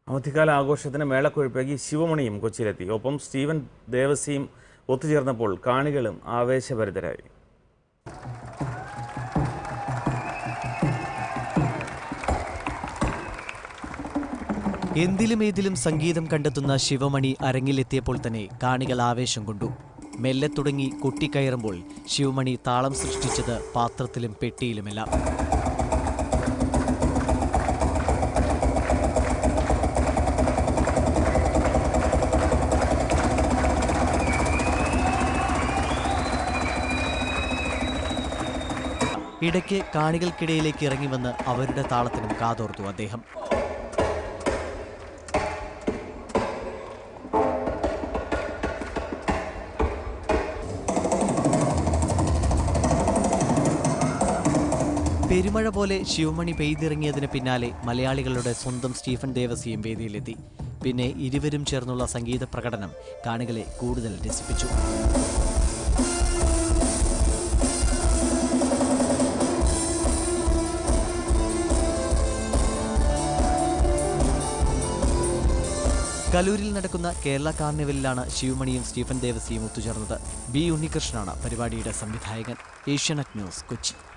അവധിക്കാല ആഘോഷത്തിന് മേളക്കൊഴുപ്പേകി ശിവമണിയും കൊച്ചിയിലെത്തി ഒപ്പം സ്റ്റീവൻ ദേവസിയും ഒത്തുചേർന്നപ്പോൾ കാണികളും ആവേശഭരിതരായി എന്തിലും ഏതിലും സംഗീതം കണ്ടെത്തുന്ന ശിവമണി അരങ്ങിലെത്തിയപ്പോൾ തന്നെ കാണികൾ ആവേശം കൊണ്ടു മെല്ലെ തുടങ്ങി കൊട്ടിക്കയറുമ്പോൾ ശിവമണി താളം സൃഷ്ടിച്ചത് പാത്രത്തിലും പെട്ടിയിലുമെല്ലാം ഇടയ്ക്ക് കാണികൾക്കിടയിലേക്ക് ഇറങ്ങി വന്ന് അവരുടെ താളത്തിനും കാതോർത്തു അദ്ദേഹം പെരുമഴ പോലെ ശിവമണി പെയ്തിറങ്ങിയതിന് പിന്നാലെ മലയാളികളുടെ സ്വന്തം സ്റ്റീഫൻ ദേവസിയും വേദിയിലെത്തി പിന്നെ ഇരുവരും ചേർന്നുള്ള സംഗീത പ്രകടനം കാണികളെ കൂടുതൽ രസിപ്പിച്ചു കലൂരിൽ നടക്കുന്ന കേരള കാർണിവലിലാണ് ശിവമണിയും സ്റ്റീഫൻ ദേവസിയും ഒത്തുചേർന്നത് ബി ഉണ്ണികൃഷ്ണനാണ് പരിപാടിയുടെ സംവിധായകൻ ഏഷ്യാനെറ്റ് ന്യൂസ് കൊച്ചി